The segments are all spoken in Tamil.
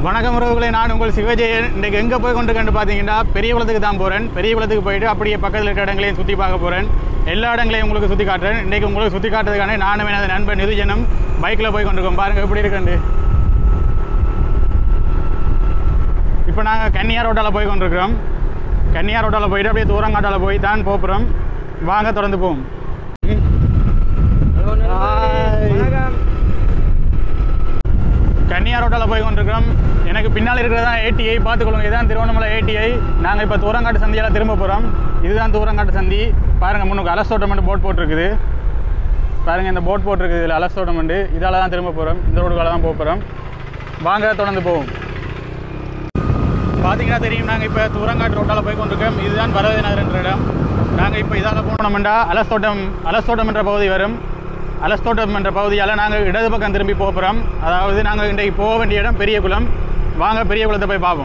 வணக்கம் உறவுகளை நான் உங்கள் சிவஜெயன் இன்றைக்கு எங்கே போய் கொண்டு கண்டு பார்த்தீங்கன்னா பெரிய குளத்துக்கு தான் போகிறேன் பெரிய குளத்துக்கு போயிட்டு அப்படியே பக்கத்தில் இருக்கிற இடங்களையும் சுற்றி பார்க்க போகிறேன் எல்லா இடங்களையும் உங்களுக்கு சுற்றி காட்டுறேன் இன்றைக்கு உங்களுக்கு சுற்றி காட்டுறதுக்கான நானும் எனது நண்பன் நிதுஜனம் பைக்கில் போய் கொண்டிருக்கோம் பாருங்கள் எப்படி இருக்குண்டு இப்போ நாங்கள் கன்னியா ரோட்டால் போய் கொண்டிருக்கிறோம் கன்னியா ரோட்டால் போயிட்டு அப்படியே தூரங்காட்டால் போய் தான் போகிறோம் வாங்க தொடர்ந்து போவோம் வணக்கம் கன்னியா ரோட்டால் போய் கொண்டிருக்கிறோம் எனக்கு பின்னால் இருக்கிறதா ஏடிஐ பார்த்துக்கொள்ளுங்க இதுதான் திருவண்ணாமலை ஏடிஐ நாங்கள் இப்போ தூரங்காட்டு சந்தியால் திரும்ப போகிறோம் இதுதான் தூரங்காட்டு சந்தி பாருங்கள் முன்னுக்கு அலசோட்டமெண்ட் போட் போட்டிருக்குது பாருங்கள் இந்த போட் போட்டிருக்குது இதில் அலசோட்டமெண்ட் இதால் தான் திரும்ப போகிறோம் இந்த ரோடுக்கால தான் போக போகிறோம் வாங்க தொடர்ந்து போவோம் பார்த்தீங்கன்னா தெரியும் நாங்கள் இப்போ தூரங்காட்டு ரோட்டால் போய் கொண்டிருக்கோம் இதுதான் வரதே நகர் என்ற இடம் நாங்கள் இப்போ இதால் போனோம்னா அலஸ்தோட்டம் அலஸ்தோட்டம் என்ற பகுதி வரும் அலஸ்தோட்டம் என்ற பகுதியால் நாங்கள் இடது பக்கம் திரும்பி போக போகிறோம் அதாவது நாங்கள் இன்றைக்கு போக வேண்டிய இடம் பெரிய குளம் வாங்க பெரிய குளத்தை போய் பார்ப்போம்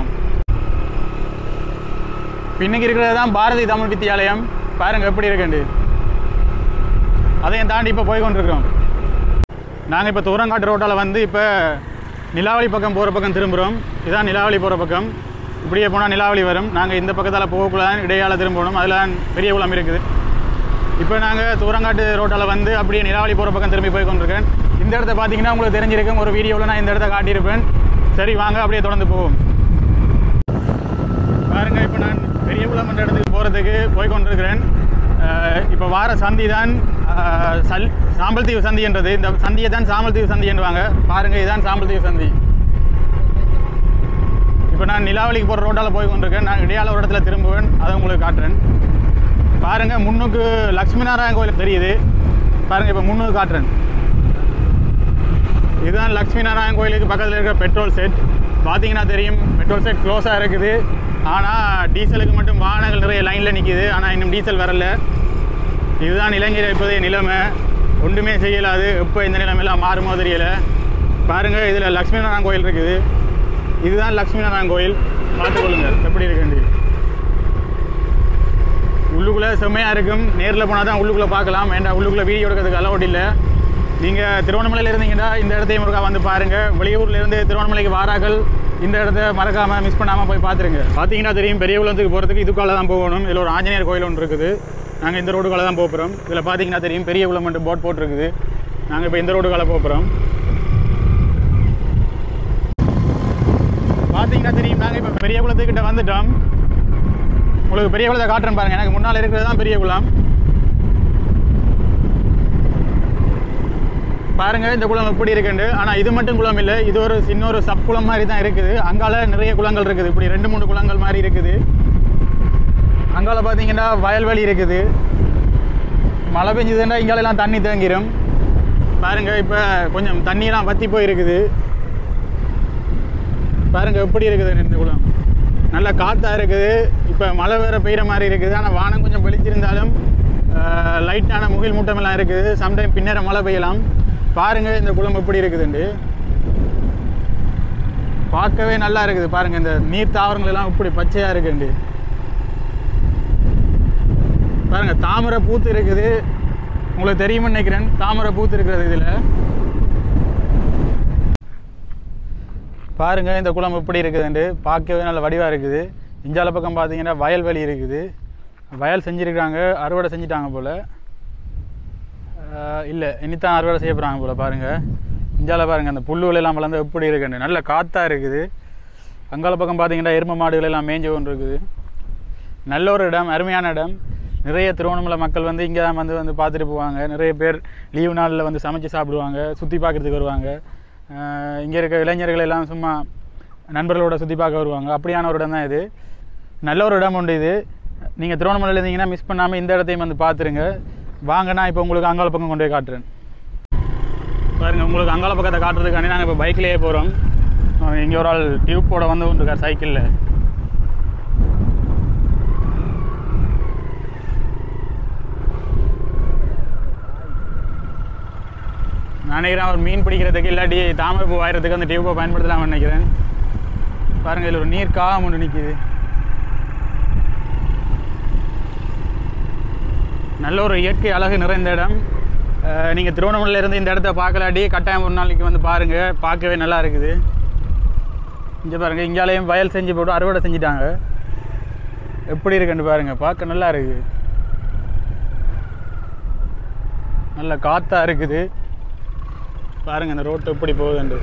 பின்னுக்கு இருக்கிறது தான் பாரதி தமிழ் வித்தியாலயம் பாருங்கள் எப்படி இருக்குண்டு அதையும் தாண்டி இப்போ போய் கொண்டிருக்கிறோம் நாங்கள் இப்போ தூரங்காட்டு ரோட்டால் வந்து இப்போ நிலாவளி பக்கம் போகிற பக்கம் திரும்புகிறோம் இதான் நிலாவளி போகிற பக்கம் இப்படியே போனால் நிலாவளி வரும் நாங்கள் இந்த பக்கத்தால் போகக்குள்ள தான் இடையால் திரும்பணும் அதில் தான் பெரிய குளம் இருக்குது இப்போ நாங்கள் தூரங்காட்டு ரோட்டால் வந்து அப்படியே நிலாவளி போகிற பக்கம் திரும்பி போய் கொண்டிருக்கேன் இந்த இடத்த பார்த்தீங்கன்னா உங்களுக்கு தெரிஞ்சிருக்கும் ஒரு வீடியோவில் நான் இந்த இடத்த காட்டியிருப்பேன் சரி வாங்க அப்படியே தொடர்ந்து போவோம் பாருங்க இப்போ நான் பெரிய குளம் என்ற இடத்துக்கு போகிறதுக்கு போய் கொண்டிருக்கிறேன் அஹ் இப்போ வார சந்தி தான் அஹ், சல் சாம்பல் தீவு சந்தி என்றது இந்த சந்தியை தான் சாம்பல் தீவு சந்தி என்றுவாங்க பாருங்க இதுதான் சாம்பல் தீவு சந்தி இப்போ நான் நிலாவளிக்கு போகிற ரோட்டால் போய் கொண்டிருக்கேன் நான் இடையால ஒரு இடத்துல திரும்புவேன் அதை உங்களுக்கு காட்டுறேன் பாருங்க முன்னுக்கு லக்ஷ்மி நாராயண கோயில் தெரியுது பாருங்க இப்போ முன்னுக்கு காட்டுறேன் இதுதான் லக்ஷ்மி நாராயண் கோயிலுக்கு பக்கத்தில் இருக்கிற பெட்ரோல் செட் பார்த்தீங்கன்னா தெரியும் பெட்ரோல் செட் க்ளோஸாக இருக்குது ஆனால் டீசலுக்கு மட்டும் வாகனங்கள் நிறைய லைனில் நிற்கிது ஆனால் இன்னும் டீசல் வரல இதுதான் இலங்கையில் இப்போதைய நிலைமை ஒன்றுமே செய்யலாது எப்போ இந்த நிலைமையெல்லாம் மாறுமோ தெரியல பாருங்கள் இதில் லக்ஷ்மி நாராயண் கோயில் இருக்குது இதுதான் லக்ஷ்மி நாராயண் கோயில் பார்த்துக்கொள்ளுங்க எப்படி இருக்குண்டு உள்ளுக்குள்ளே செம்மையாக இருக்கும் நேரில் போனால் தான் உள்ளுக்குள்ளே பார்க்கலாம் வேண்டாம் உள்ளுக்குள்ளே வீடியோ எடுக்கிறதுக்கு அலௌட் இல்லை நீங்கள் திருவண்ணாமலையில் இருந்தீங்கன்னா இந்த இடத்தையும் ஒருக்கா வந்து பாருங்கள் வெளியூர்லேருந்து திருவண்ணாமலைக்கு வாராக்கள் இந்த இடத்த மறக்காமல் மிஸ் பண்ணாமல் போய் பார்த்துருங்க பார்த்தீங்கன்னா தெரியும் பெரிய குளத்துக்கு போகிறதுக்கு இதுக்கால தான் போகணும் இதில் ஒரு ஆஞ்சநேயர் கோயில் ஒன்று இருக்குது நாங்கள் இந்த ரோடுக்கால தான் போகிறோம் இதில் பார்த்தீங்கன்னா தெரியும் பெரிய குளம் மட்டும் போட் போட்டிருக்குது நாங்கள் இப்போ இந்த ரோடுக்கால போகிறோம் பார்த்தீங்கன்னா தெரியும் நாங்கள் இப்போ பெரிய குளத்துக்கிட்ட வந்துட்டோம் உங்களுக்கு பெரிய குளத்தை காட்டுறேன் பாருங்கள் எனக்கு முன்னால் இருக்கிறது தான் பெரிய குளம் பாருங்க இந்த குளம் எப்படி இருக்குண்டு ஆனால் இது மட்டும் குளம் இல்லை இது ஒரு சின்ன ஒரு சப் குளம் மாதிரி தான் இருக்குது அங்கால நிறைய குளங்கள் இருக்குது இப்படி ரெண்டு மூணு குளங்கள் மாதிரி இருக்குது அங்கால பார்த்தீங்கன்னா வயல்வெளி இருக்குது மழை பெஞ்சதுன்னா இங்காலெல்லாம் தண்ணி தேங்கிரும் பாருங்க இப்போ கொஞ்சம் தண்ணியெல்லாம் வத்தி போயிருக்குது பாருங்க எப்படி இருக்குது இந்த குளம் நல்ல காற்றா இருக்குது இப்போ மழை வேற பெய்கிற மாதிரி இருக்குது ஆனால் வானம் கொஞ்சம் வெளிச்சிருந்தாலும் லைட்டான முகில் மூட்டமெல்லாம் இருக்குது சம்டைம் பின்னர மழை பெய்யலாம் பாருங்க இந்த குளம் எப்படி இருக்குதுண்டு பார்க்கவே நல்லா இருக்குது பாருங்க இந்த நீர் தாவரங்கள் எல்லாம் இப்படி பச்சையா இருக்குண்டு பாருங்க தாமரை பூத்து இருக்குது உங்களுக்கு தெரியும்னு நினைக்கிறேன் தாமரை பூத்து இருக்கிறது இதில் பாருங்க இந்த குளம் எப்படி இருக்குதுண்டு பார்க்கவே நல்ல வடிவாக இருக்குது இஞ்சால பக்கம் பார்த்தீங்கன்னா வயல்வெளி இருக்குது வயல் செஞ்சுருக்காங்க அறுவடை செஞ்சுட்டாங்க போல் இல்லை இனித்தான் அறுவடை செய்ய போகிறாங்க போல் பாருங்கள் இஞ்சால பாருங்கள் அந்த புல்லுகள் எல்லாம் வளர்ந்து எப்படி இருக்குன்னு நல்ல காற்றா இருக்குது அங்கால பக்கம் பார்த்தீங்கன்னா எரும மாடுகள் எல்லாம் மேய்ஞ்சு கொண்டு இருக்குது நல்ல ஒரு இடம் அருமையான இடம் நிறைய திருவண்ணாமலை மக்கள் வந்து இங்கே தான் வந்து வந்து பார்த்துட்டு போவாங்க நிறைய பேர் லீவு நாளில் வந்து சமைச்சு சாப்பிடுவாங்க சுற்றி பார்க்குறதுக்கு வருவாங்க இங்கே இருக்க இளைஞர்கள் எல்லாம் சும்மா நண்பர்களோட சுற்றி பார்க்க வருவாங்க அப்படியான ஒரு இடம் தான் இது நல்ல ஒரு இடம் உண்டு இது நீங்கள் திருவண்ணாமலையில் இருந்தீங்கன்னா மிஸ் பண்ணாமல் இந்த இடத்தையும் வந்து பார்த்துருங்க வாங்க நான் இப்போ உங்களுக்கு அங்காள பக்கம் கொண்டு போய் காட்டுறேன் பாருங்க உங்களுக்கு அங்காள பக்கத்தை காட்டுறதுக்காண்டி நாங்கள் இப்போ பைக்லேயே போகிறோம் இங்கே ஒரு ஆள் டியூப் போட வந்து கொண்டிருக்கார் சைக்கிளில் நான் நினைக்கிறேன் ஒரு மீன் பிடிக்கிறதுக்கு இல்லாட்டி தாமரை பூ வாயறதுக்கு அந்த டியூப்பை பயன்படுத்தலாம்னு நினைக்கிறேன் பாருங்க இதில் ஒரு நீர் காகம் ஒன்று நிற்கிது நல்ல ஒரு இயற்கை அழகு நிறைந்த இடம் நீங்கள் திருவண்ணாமலையில இருந்து இந்த இடத்த பார்க்கலாட்டி கட்டாயம் ஒரு நாளைக்கு வந்து பாருங்கள் பார்க்கவே நல்லா இருக்குது இங்கே பாருங்க இங்காலையும் வயல் செஞ்சு போட்டு அறுவடை செஞ்சிட்டாங்க எப்படி இருக்குன்னு பாருங்க பார்க்க நல்லா இருக்கு நல்ல காத்தா இருக்குது பாருங்க அந்த ரோட்டு எப்படி போகுதுண்டு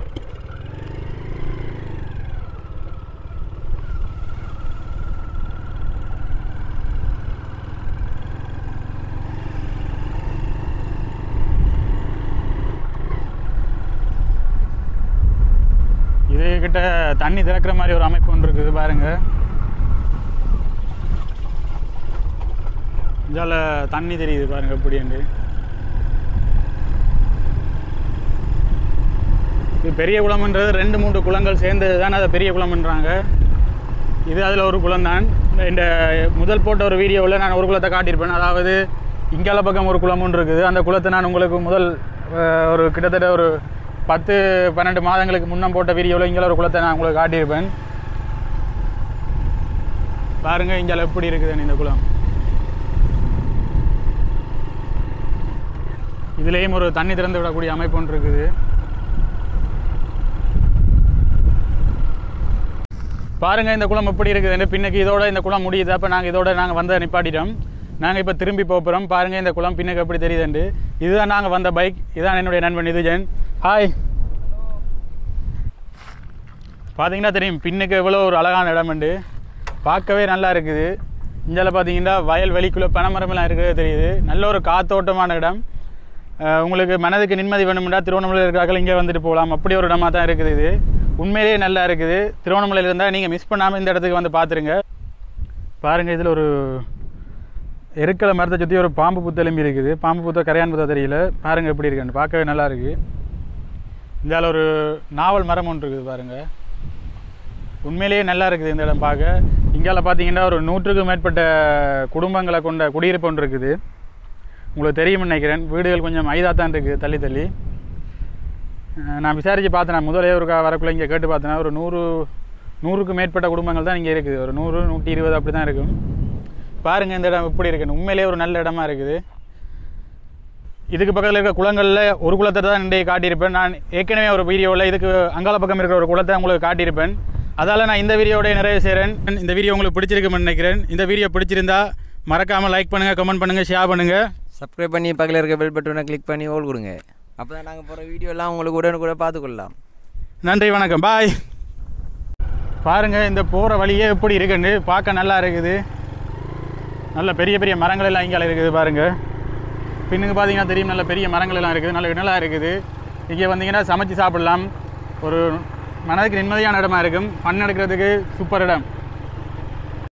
இது கிட்ட தண்ணி திறக்கிற மாதிரி ஒரு அமைப்பு ஒன்று இருக்குது பாருங்க இதால தண்ணி தெரியுது பாருங்க எப்படின்னு இது பெரிய குளம்ன்றது ரெண்டு மூன்று குளங்கள் சேர்ந்தது தான் அதை பெரிய குளம்ன்றாங்க இது அதில் ஒரு குளம் தான் இந்த முதல் போட்ட ஒரு வீடியோவில் நான் ஒரு குளத்தை காட்டியிருப்பேன் அதாவது இங்கால பக்கம் ஒரு குளம் ஒன்று இருக்குது அந்த குளத்தை நான் உங்களுக்கு முதல் அஹ், ஒரு கிட்டத்தட்ட ஒரு பத்து பன்னெண்டு மாதங்களுக்கு முன்னம் போட்ட வீடியோவில் இங்கே ஒரு குளத்தை நான் உங்களுக்கு காட்டியிருப்பேன் பாருங்க இங்கே எப்படி இருக்குதுன்னு இந்த குளம் இதுலேயும் ஒரு தண்ணி திறந்து விடக்கூடிய அமைப்பு ஒன்று இருக்குது பாருங்க இந்த குளம் எப்படி இருக்குதுன்னு பின்னுக்கு இதோட இந்த குளம் முடியுது அப்போ நாங்கள் இதோட நாங்கள் வந்து நிப்பாட்டிட்டோம் நாங்கள் இப்போ திரும்பி போகிறோம் பாருங்க இந்த குளம் பின்னுக்கு எப்படி தெரியுதுண்டு இதுதான் நாங்கள் வந்த பைக் இதான் என்னுடைய நண்பன் இதுஜன் ஹாய் பார்த்தீங்கன்னா தெரியும் பின்னுக்கு எவ்வளோ ஒரு அழகான இடம் உண்டு பார்க்கவே நல்லா இருக்குது இந்தியாவில் பார்த்தீங்கன்னா வயல் வெளிக்குள்ளே பனைமரமெல்லாம் இருக்கிறது தெரியுது நல்ல ஒரு காத்தோட்டமான இடம் அஹ் உங்களுக்கு மனதுக்கு நிம்மதி வேணும்னா திருவண்ணாமலை இருக்கிறார்கள் இங்கே வந்துட்டு போகலாம் அப்படி ஒரு இடமா தான் இருக்குது இது உண்மையிலேயே நல்லா இருக்குது திருவண்ணாமலையில் இருந்தால் நீங்கள் மிஸ் பண்ணாமல் இந்த இடத்துக்கு வந்து பார்த்துருங்க பாருங்கள் இதில் ஒரு எருக்கலை மரத்தை சுற்றி ஒரு பாம்பு புத்தெலும்பி இருக்குது பாம்பு புத்த கரையான் புத்தா தெரியல பாருங்கள் எப்படி இருக்குன்னு பார்க்கவே நல்லா இருக்குது இந்தியாவில் ஒரு நாவல் மரம் ஒன்று இருக்குது பாருங்கள் உண்மையிலேயே நல்லா இருக்குது இந்த இடம் பார்க்க இங்கால பார்த்தீங்கன்னா ஒரு நூற்றுக்கும் மேற்பட்ட குடும்பங்களை கொண்ட குடியிருப்பு ஒன்று இருக்குது உங்களுக்கு தெரியும்னு நினைக்கிறேன் வீடுகள் கொஞ்சம் ஐதா தான் இருக்குது தள்ளி தள்ளி அஹ் நான் விசாரித்து பார்த்தேன் நான் முதலே ஒரு கா- வரக்குள்ள இங்கே கேட்டு பார்த்தேன்னா ஒரு நூறு நூறுக்கும் மேற்பட்ட குடும்பங்கள் தான் இங்கே இருக்குது ஒரு நூறு நூற்றி இருபது அப்படி தான் இருக்கும் பாருங்கள் இந்த இடம் எப்படி இருக்குன்னு உண்மையிலேயே ஒரு நல்ல இடமா இருக்குது இதுக்கு பக்கத்தில் இருக்க குளங்களில் ஒரு குளத்தை தான் இன்றைய காட்டியிருப்பேன் நான் ஏற்கனவே ஒரு வீடியோவில் இதுக்கு அங்கால பக்கம் இருக்கிற ஒரு குளத்தை உங்களுக்கு காட்டியிருப்பேன் அதால் நான் இந்த வீடியோட நிறைவு செய்கிறேன் இந்த வீடியோ உங்களுக்கு பிடிச்சிருக்குன்னு நினைக்கிறேன் இந்த வீடியோ பிடிச்சிருந்தா மறக்காமல் லைக் பண்ணுங்கள் கமெண்ட் பண்ணுங்கள் ஷேர் பண்ணுங்கள் சப்ஸ்கிரைப் பண்ணி பக்கத்தில் இருக்க பெல் பட்டனை கிளிக் பண்ணி ஓல் கொடுங்க அப்போ தான் நாங்கள் போகிற வீடியோலாம் உங்களுக்கு உடனுக்குட பார்த்துக்கொள்ளலாம் நன்றி வணக்கம் பாய் பாருங்க இந்த போகிற வழியே எப்படி இருக்குன்னு பார்க்க நல்லா இருக்குது நல்ல பெரிய பெரிய மரங்கள் எல்லாம் இங்கே இருக்குது பாருங்க பின்னுக்கு பார்த்தீங்கன்னா தெரியும் நல்ல பெரிய மரங்கள் எல்லாம் இருக்குது நல்ல இனலாக இருக்குது இங்கே வந்தீங்கன்னா சமைச்சு சாப்பிடலாம் ஒரு மனதுக்கு நிம்மதியான இடமா இருக்கும் ஃபன் எடுக்கிறதுக்கு சூப்பர் இடம்